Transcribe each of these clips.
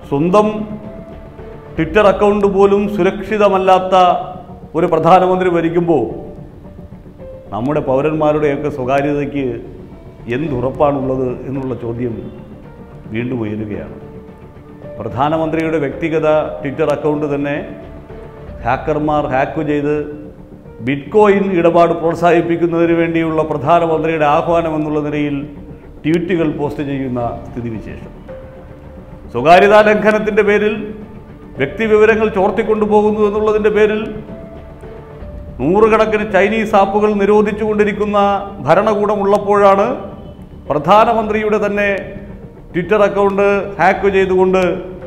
സ്വന്തം Twitter account പോലും സുരക്ഷിതമല്ലാത്ത ഒരു പ്രധാനമന്ത്രി ഭരിക്കുമ്പോൾ നമ്മുടെ പൗരന്മാരുടെയൊക്കെ സ്വകാര്യതയ്ക്ക് എന്തുറപ്പാണുള്ളത് എന്നുള്ള ചോദ്യം വീണ്ടും ഉയരുകയാണ് പ്രധാനമന്ത്രിയുടെ വ്യക്തിഗത ട്വിറ്റർ അക്കൗണ്ട് തന്നെ ഹാക്കർമാർ ഹാക്ക് ചെയ്ത് ബിറ്റ്കോയിൻ ഇടപാട് പ്രോത്സാഹിപ്പിക്കുന്നതിന് വേണ്ടിയുള്ള പ്രധാനമന്ത്രിയുടെ ആഹ്വാനം എന്നുള്ള നിലയിൽ ട്വീറ്റുകൾ പോസ്റ്റ് ചെയ്യുന്ന സ്ഥിതിവിശേഷം സ്വകാര്യതാ ലംഘനത്തിൻ്റെ പേരിൽ വ്യക്തിവിവരങ്ങൾ ചോർത്തിക്കൊണ്ടുപോകുന്നു എന്നുള്ളതിൻ്റെ പേരിൽ നൂറുകണക്കിന് ചൈനീസ് ആപ്പുകൾ നിരോധിച്ചുകൊണ്ടിരിക്കുന്ന ഭരണകൂടം ഉള്ളപ്പോഴാണ് പ്രധാനമന്ത്രിയുടെ തന്നെ ട്വിറ്റർ അക്കൗണ്ട് ഹാക്ക് ചെയ്തുകൊണ്ട്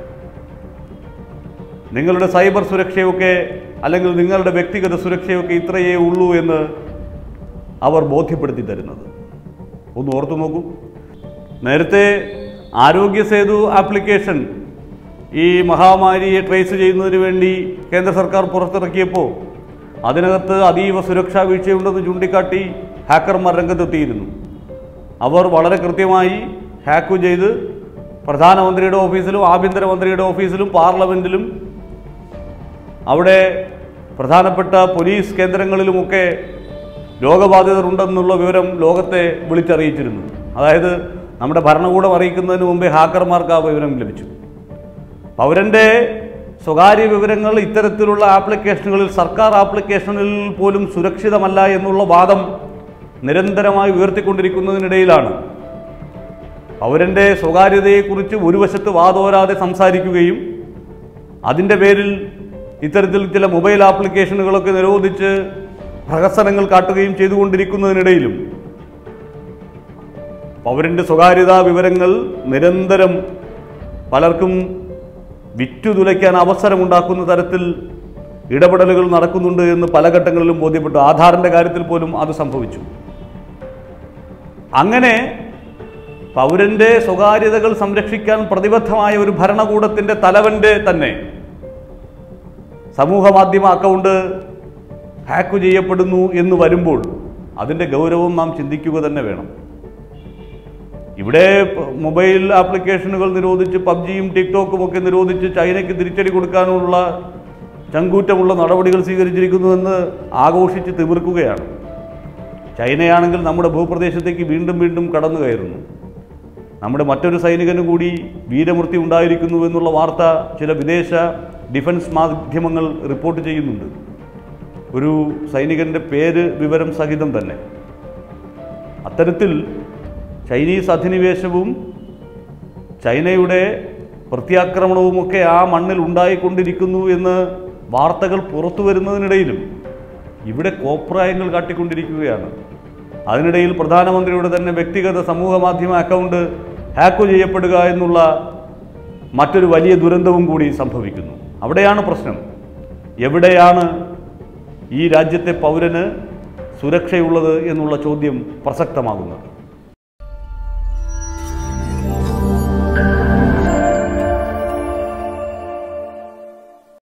നിങ്ങളുടെ സൈബർ സുരക്ഷയൊക്കെ അല്ലെങ്കിൽ നിങ്ങളുടെ വ്യക്തിഗത സുരക്ഷയൊക്കെ ഇത്രയേ ഉള്ളൂ എന്ന് അവർ ബോധ്യപ്പെടുത്തി തരുന്നത് ഒന്ന് ഓർത്തു നോക്കൂ നേരത്തെ ആരോഗ്യ സേതു ആപ്ലിക്കേഷൻ ഈ മഹാമാരിയെ ട്രേസ് ചെയ്യുന്നതിന് വേണ്ടി കേന്ദ്ര സർക്കാർ പുറത്തിറക്കിയപ്പോൾ അതിനകത്ത് അതീവ സുരക്ഷാ വീഴ്ചയുണ്ടെന്ന് ചൂണ്ടിക്കാട്ടി ഹാക്കർമാർ രംഗത്തെത്തിയിരുന്നു അവർ വളരെ കൃത്യമായി ഹാക്ക് ചെയ്ത് പ്രധാനമന്ത്രിയുടെ ഓഫീസിലും ആഭ്യന്തരമന്ത്രിയുടെ ഓഫീസിലും പാർലമെൻറ്റിലും അവിടെ പ്രധാനപ്പെട്ട പോലീസ് കേന്ദ്രങ്ങളിലുമൊക്കെ രോഗബാധിതർ ഉണ്ടെന്നുള്ള വിവരം ലോകത്തെ വിളിച്ചറിയിച്ചിരുന്നു അതായത് നമ്മുടെ ഭരണകൂടം അറിയിക്കുന്നതിന് മുമ്പേ ഹാക്കർമാർക്ക് ആ വിവരം ലഭിച്ചു പൗരൻ്റെ സ്വകാര്യ വിവരങ്ങൾ ഇത്തരത്തിലുള്ള ആപ്ലിക്കേഷനുകളിൽ സർക്കാർ ആപ്ലിക്കേഷനിൽ പോലും സുരക്ഷിതമല്ല എന്നുള്ള വാദം നിരന്തരമായി ഉയർത്തിക്കൊണ്ടിരിക്കുന്നതിനിടയിലാണ് പൗരൻ്റെ സ്വകാര്യതയെക്കുറിച്ച് ഒരു വശത്ത് വാതോരാതെ സംസാരിക്കുകയും അതിൻ്റെ പേരിൽ ഇത്തരത്തിൽ ചില മൊബൈൽ ആപ്ലിക്കേഷനുകളൊക്കെ നിരോധിച്ച് പ്രഹസനങ്ങൾ കാട്ടുകയും ചെയ്തുകൊണ്ടിരിക്കുന്നതിനിടയിലും പൗരൻ്റെ സ്വകാര്യതാ വിവരങ്ങൾ നിരന്തരം പലർക്കും വിറ്റുതുലയ്ക്കാൻ അവസരമുണ്ടാക്കുന്ന തരത്തിൽ ഇടപെടലുകൾ നടക്കുന്നുണ്ട് എന്ന് പല ഘട്ടങ്ങളിലും ബോധ്യപ്പെട്ടു ആധാറിൻ്റെ കാര്യത്തിൽ പോലും അത് സംഭവിച്ചു അങ്ങനെ പൗരൻ്റെ സ്വകാര്യതകൾ സംരക്ഷിക്കാൻ പ്രതിബദ്ധമായ ഒരു ഭരണകൂടത്തിൻ്റെ തലവൻ്റെ തന്നെ സമൂഹ മാധ്യമ അക്കൗണ്ട് ഹാക്ക് ചെയ്യപ്പെടുന്നു എന്ന് വരുമ്പോൾ അതിൻ്റെ ഗൗരവം നാം ചിന്തിക്കുക തന്നെ വേണം ഇവിടെ പ- മൊബൈൽ ആപ്ലിക്കേഷനുകൾ നിരോധിച്ച് പബ്ജിയും ടിക്ടോക്കും ഒക്കെ നിരോധിച്ച് ചൈനയ്ക്ക് തിരിച്ചടി കൊടുക്കാനുള്ള ചങ്കൂറ്റമുള്ള നടപടികൾ സ്വീകരിച്ചിരിക്കുന്നുവെന്ന് ആഘോഷിച്ച് തിമിർക്കുകയാണ് ചൈനയാണെങ്കിൽ നമ്മുടെ ഭൂപ്രദേശത്തേക്ക് വീണ്ടും വീണ്ടും കടന്നു കയറുന്നു നമ്മുടെ മറ്റൊരു സൈനികന് കൂടി വീരമൃത്യു ഉണ്ടായിരിക്കുന്നു എന്നുള്ള വാർത്ത ചില വിദേശ ഡിഫൻസ് മാധ്യമങ്ങൾ റിപ്പോർട്ട് ചെയ്യുന്നുണ്ട് ഒരു സൈനികൻ്റെ പേര് വിവരം സഹിതം തന്നെ അത്തരത്തിൽ ചൈനീസ് അധിനിവേശവും ചൈനയുടെ പ്രത്യാക്രമണവുമൊക്കെ ആ മണ്ണിൽ ഉണ്ടായിക്കൊണ്ടിരിക്കുന്നു എന്ന് വാർത്തകൾ പുറത്തു വരുന്നതിനിടയിലും ഇവിടെ കോപ്രായങ്ങൾ കാട്ടിക്കൊണ്ടിരിക്കുകയാണ് അതിനിടയിൽ പ്രധാനമന്ത്രിയുടെ തന്നെ വ്യക്തിഗത സമൂഹ മാധ്യമ അക്കൗണ്ട് ഹാക്ക് ചെയ്യപ്പെടുക എന്നുള്ള മറ്റൊരു വലിയ ദുരന്തവും കൂടി സംഭവിക്കുന്നു അവിടെയാണ് പ്രശ്നം എവിടെയാണ് ഈ രാജ്യത്തെ പൗരന് സുരക്ഷയുള്ളത് എന്നുള്ള ചോദ്യം പ്രസക്തമാകുന്നത്